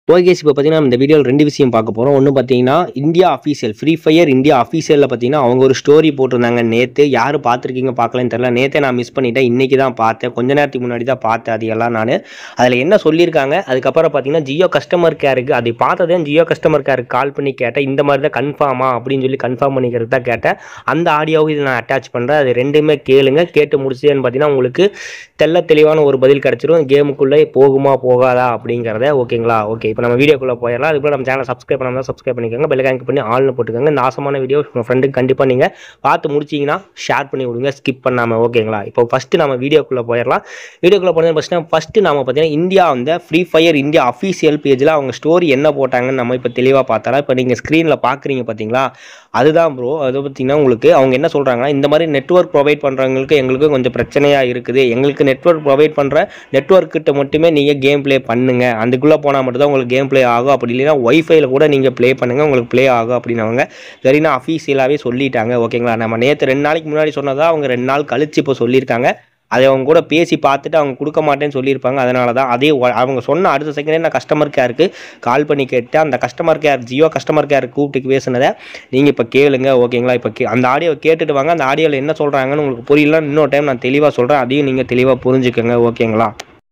Okay இப்போ பார்த்தீங்கன்னா இந்த வீடியோவில் ரெண்டு விஷயம் பார்க்க போகிறோம் ஒன்று பார்த்தீங்கன்னா India official Free Fire India அஃபீஷியலில் பார்த்தீங்கன்னா அவங்க ஒரு ஸ்டோரி போட்டிருந்தாங்க நேற்று யார் பார்த்துருக்கீங்க பார்க்கலன்னு தெரியல நேற்றே நான் மிஸ் பண்ணிட்டேன் இன்றைக்கி தான் பார்த்தேன் கொஞ்ச நேரத்துக்கு முன்னாடி தான் பார்த்தேன் அது எல்லாம் நான் அதில் என்ன சொல்லியிருக்காங்க அதுக்கப்புறம் பார்த்தீங்கன்னா ஜியோ கஸ்டமர் கேருக்கு அதை பார்த்ததே ஜியோ கஸ்டமர் கேருக்கு கால் பண்ணி கேட்டேன் இந்த மாதிரி தான் கன்ஃபார்மா அப்படின்னு சொல்லி கன்ஃபார்ம் பண்ணிக்கிறது தான் கேட்டேன் அந்த ஆடியோவை இதில் நான் அட்டாச் பண்ணுறேன் அது ரெண்டுமே கேளுங்க கேட்டு முடிச்சேன்னு பார்த்தீங்கன்னா உங்களுக்கு தெள்ள தெளிவான ஒரு பதில் கிடச்சிரும் கேமுக்குள்ளே போகுமா போகாதா அப்படிங்கிறத ஓகேங்களா ஓகே இப்போ நம்ம வீடியோக்குள்ளே போயிடலாம் அதுக்குள்ள நம்ம சேனல் சப்ஸ்கிரைப் பண்ணாமல் சப்ஸ்கிரைப் பண்ணிக்கோங்க பெல் கனெக்ட் பண்ணி ஆள்னு போட்டுக்கோங்க இந்த ஆசமான வீடியோ உங்கள் ஃப்ரெண்டுக்கு கண்டிப்பாக நீங்கள் பார்த்து முடிச்சிங்கன்னா ஷேர் பண்ணி விடுங்க ஸ்கிப் பண்ணாமல் ஓகேங்களா இப்போ ஃபஸ்ட்டு நம்ம வீடியோக்குள்ளே போயிடலாம் வீடியோக்குள்ளே போனது ஃபஸ்ட்டு ஃபஸ்ட்டு நம்ம பார்த்தீங்கன்னா இந்தியா வந்து ஃப்ரீ ஃபயர் இந்தியா அஃபீஷியல் பேஜில் அவங்க ஸ்டோரி என்ன போட்டாங்கன்னு நம்ம இப்போ தெளிவாக பார்த்தலாம் இப்போ நீங்கள் ஸ்க்ரீனில் பார்க்குறீங்க பார்த்தீங்களா அதுதான் ப்ரோ அது பார்த்தீங்கன்னா உங்களுக்கு அவங்க என்ன சொல்கிறாங்கன்னா இந்த மாதிரி நெட்வொர்க் ப்ரொவைட் பண்ணுறவங்களுக்கு எங்களுக்கு கொஞ்சம் பிரச்சனையாக இருக்குது எங்களுக்கு நெட்வொர்க் ப்ரொவைட் பண்ணுற நெட்வொர்க் கிட்ட மட்டுமே நீங்கள் கேம் ப்ளே பண்ணுங்க அதுக்குள்ளே போனால் மட்டும்தான் உங்களுக்கு கேம் ப்ளே ஆகும் அப்படி இல்லைன்னா ஒய்ஃபைல கூட நீங்கள் ப்ளே பண்ணுங்கள் உங்களுக்கு ப்ளே ஆகும் அப்படின்னு அவங்க சரினா அஃபீஷியலாகவே சொல்லிட்டாங்க ஓகேங்களா நம்ம நேற்று ரெண்டு நாளைக்கு முன்னாடி சொன்னதா அவங்க ரெண்டு நாள் கழிச்சு இப்போ சொல்லியிருக்காங்க அதை அவங்க கூட பேசி பார்த்துட்டு அவங்க கொடுக்க மாட்டேன்னு சொல்லியிருப்பாங்க அதனால தான் அதே ஒ- அவங்க சொன்ன அடுத்த செகண்டே நான் கஸ்டமர் கேருக்கு கால் பண்ணி கேட்டு அந்த customer care Jio customer care கூப்பிட்டு பேசுனதை நீங்கள் இப்போ கேளுங்க ஓகேங்களா இப்போ கே அந்த ஆடியோவை கேட்டுட்டு வாங்க அந்த ஆடியோவில் என்ன சொல்கிறாங்கன்னு உங்களுக்கு புரியல இன்னொரு டைம் நான் தெளிவாக சொல்கிறேன் அதையும் நீங்கள் தெளிவாக புரிஞ்சுக்கோங்க ஓகேங்களா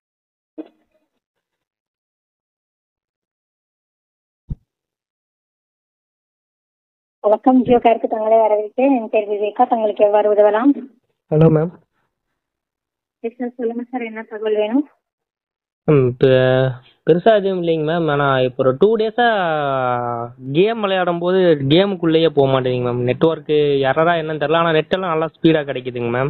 வணக்கம் ஜியோ காருக்கு தங்களை வரவேற்கிறேன் என் பேர் விவேகா தங்களுக்கு எவ்வாறு உதவலாம் ஹலோ மேம் எஸ் சார் சொல்லுங்க சார் என்ன தகவல் வேணும் இப்போ பெருசாக எதுவும் இல்லைங்க மேம் ஆனால் இப்போ ஒரு டூ டேஸாக கேம் விளையாடும் போது கேமுக்குள்ளேயே போக மாட்டேங்குங்க மேம் நெட்ஒர்க்கு எரரா என்னன்னு தெரியல ஆனால் நெட்டெல்லாம் நல்லா ஸ்பீடாக கிடைக்குதுங்க மேம்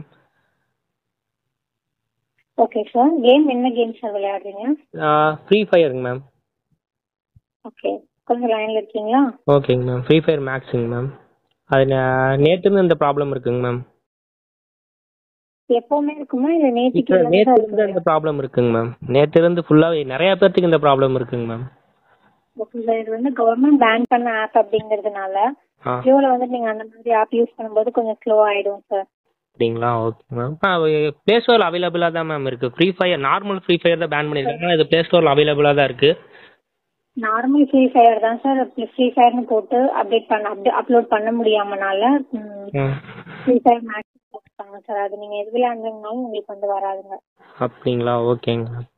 ஓகே சார் கேம் என்ன கேம் சார் விளையாடுறீங்க ஃப்ரீ ஃபயருங்க மேம் ஓகே கொஞ்சம் லைன்ல இருக்கீங்களா ஓகேங்க மேம் ஃப்ரீ ஃபயர் மேக்ஸுங்க மேம் அது நேற்றுன்னு இந்த ப்ராப்ளம் இருக்குங்க மேம் எப்பவுமே இருக்குமா இல்ல நேற்றுக்கு இப்போ இல்லாம நேற்று தான் இருந்து இந்த இருக்குமா? ப்ராப்ளம் இருக்குங்க மேம் நேற்று இருந்து ஃபுல்லாகவே நிறைய பேர்த்துக்கு இந்த ப்ராப்ளம் இருக்குங்க மேம் ஓகே சார் இது வந்து கவர்மெண்ட் பேன் பண்ண ஆப் அப்படிங்கறதுனால ஆ ஜியோல வந்து நீங்க அந்த மாதிரி ஆப் யூஸ் பண்ணும்போது கொஞ்சம் ஸ்லோ ஆயிடும் சார் அப்படிங்களா ஓகே மேம் ஆ ப்ளே ஸ்டோரில் அவைலபிளாக தான் மேம் இருக்குது Free Fire normal Free Fire தான் பேன் பண்ணியிருக்காங்க ஆனால் இது ப்ளே ஸ்டோரில் அவைலபிளாக தான் இருக்குது நார்மல் ஃப்ரீ ஃபயர் தான் சார் ஃப்ரீ ஃபயர்னு போட்டு அப்டேட் பண்ண அப்டே அப்லோட் பண்ண முடியாமனால ம் ஃப்ரீ ஃபயர் மேக்ஸ் போட்டாங்க சார் அது நீங்க எது விளையாண்டுங்கனாலும் உங்களுக்கு வந்து வராதுங்க அப்படிங்களா ஓகேங்க மேம்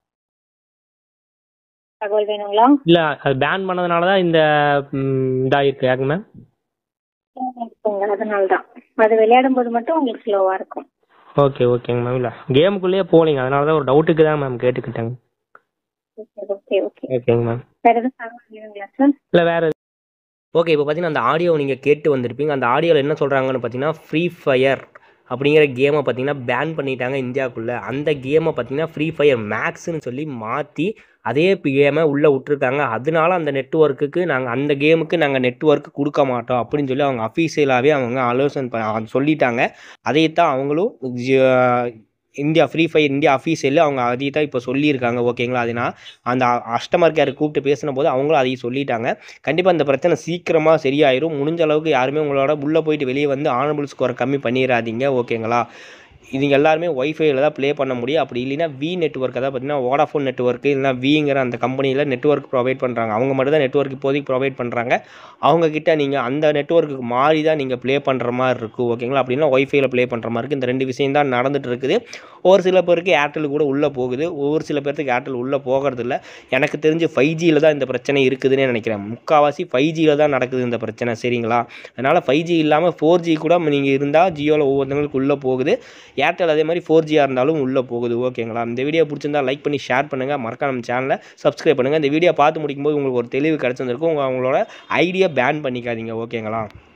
தகவல் வேணுங்களா இல்லை அது பேன் பண்ணதுனால தான் இந்த ம், இதாயிருக்கு ஏங்க மேம் இருக்குங்க அதனால தான் அது விளையாடும் போது மட்டும் உங்களுக்கு ஸ்லோவா இருக்கும் ஓகே ஓகேங்க மேம் இல்லை கேமுக்குள்ளேயே போகலிங்க அதனால தான் ஒரு டவுட்டுக்கு தான் மேம் கேட்டுக்கிட்டேங்க ஓகே ஓகே ஓகேங்க மேம் வேற எதுவும் தகவல் வேணுங்களா சார் இல்லை வேறு ஓகே இப்போ பார்த்தீங்கன்னா அந்த ஆடியோ நீங்கள் கேட்டு வந்திருப்பீங்க அந்த ஆடியோவில் என்ன சொல்கிறாங்கன்னு பார்த்தீங்கன்னா ஃப்ரீ ஃபயர் அப்படிங்கிற கேமை பார்த்தீங்கன்னா பேன் பண்ணிட்டாங்க இந்தியாவுக்குள்ளே அந்த கேமை பார்த்தீங்கன்னா ஃப்ரீ ஃபயர் மேக்ஸ்னு சொல்லி மாற்றி அதே கேமை உள்ளே விட்டுருக்காங்க அதனால அந்த நெட்ஒர்க்குக்கு நாங்கள் அந்த கேமுக்கு நாங்கள் நெட்ஒர்க் கொடுக்க மாட்டோம் அப்படின்னு சொல்லி அவங்க அஃபீஷியலாகவே அவங்க ஆலோசனை ப- அது சொல்லிட்டாங்க அதைத்தான் அவங்களும் ஜ- இந்தியா ஃப்ரீ ஃபயர் இந்தியா அஃபீஷியலில் அவங்க அதையும் தான் இப்போ சொல்லியிருக்காங்க ஓகேங்களா அது நான் அந்த கஸ்டமர் கேர் கூப்பிட்டு பேசின போது அவங்களும் அதையும் சொல்லிட்டாங்க கண்டிப்பாக இந்த பிரச்சனை சீக்கிரமாக சரியாயிரும் முடிஞ்ச அளவுக்கு யாருமே உங்களோட உள்ளே போயிட்டு வெளியே வந்து ஆனபிள் ஸ்கோரை கம்மி பண்ணிடாதீங்க ஓகேங்களா இதுங்க எல்லாருமே ஒய்ஃபைல தான் ப்ளே பண்ண முடியும் அப்படி இல்லைன்னா வி நெட்ஒர்க் அதாவது பார்த்தீங்கன்னா வோடாஃபோன் நெட்ஒர்க் இல்லைனா விங்கிற அந்த கம்பெனியில் நெட்ஒர்க் ப்ரொவைட் பண்ணுறாங்க அவங்க மட்டும் தான் நெட்ஒர்க் இப்போதைக்கு ப்ரொவைட் பண்ணுறாங்க அவங்கக்கிட்ட நீங்கள் அந்த நெட்ஒர்க்குக்கு மாறி தான் நீங்கள் ப்ளே பண்ணுற மாதிரி இருக்கும் ஓகேங்களா அப்படின்னா ஒய்ஃபைல ப்ளே பண்ணுற மாதிரி இருக்குது இந்த ரெண்டு விஷயம் தான் நடந்துட்டு இருக்குது ஒரு சில பேருக்கு ஏர்டெல் கூட உள்ளே போகுது ஒவ்வொரு சில பேர்த்துக்கு ஏர்டெல் உள்ளே போகிறது இல்ல எனக்கு தெரிஞ்சு ஃபைவ் ஜியில் தான் இந்த பிரச்சனை இருக்குதுன்னு நினைக்கிறேன் முக்கால்வாசி ஃபைவ் ஜியில் தான் நடக்குது இந்த பிரச்சனை சரிங்களா அதனால் ஃபைவ் ஜி இல்லாமல் ஃபோர் ஜி கூட நீங்கள் இருந்தால் ஜியோவில் ஒவ்வொருத்தங்களுக்கு உள்ளே போகுது ஏர்டெல் அதே மாதிரி ஃபோர் ஜியாக இருந்தாலும் உள்ளே போகுது ஓகேங்களா இந்த வீடியோ பிடிச்சிருந்தா லைக் பண்ணி ஷேர் பண்ணுங்கள் மறக்காம நம்ம சேனலை சப்ஸ்கிரைப் பண்ணுங்கள் இந்த வீடியோ பார்த்து முடிக்கும்போது உங்களுக்கு ஒரு தெளிவு கிடச்சிருந்துருக்கும் உங்க- அவங்களோட ஐடியா பேன் பண்ணிக்காதீங்க ஓகேங்களா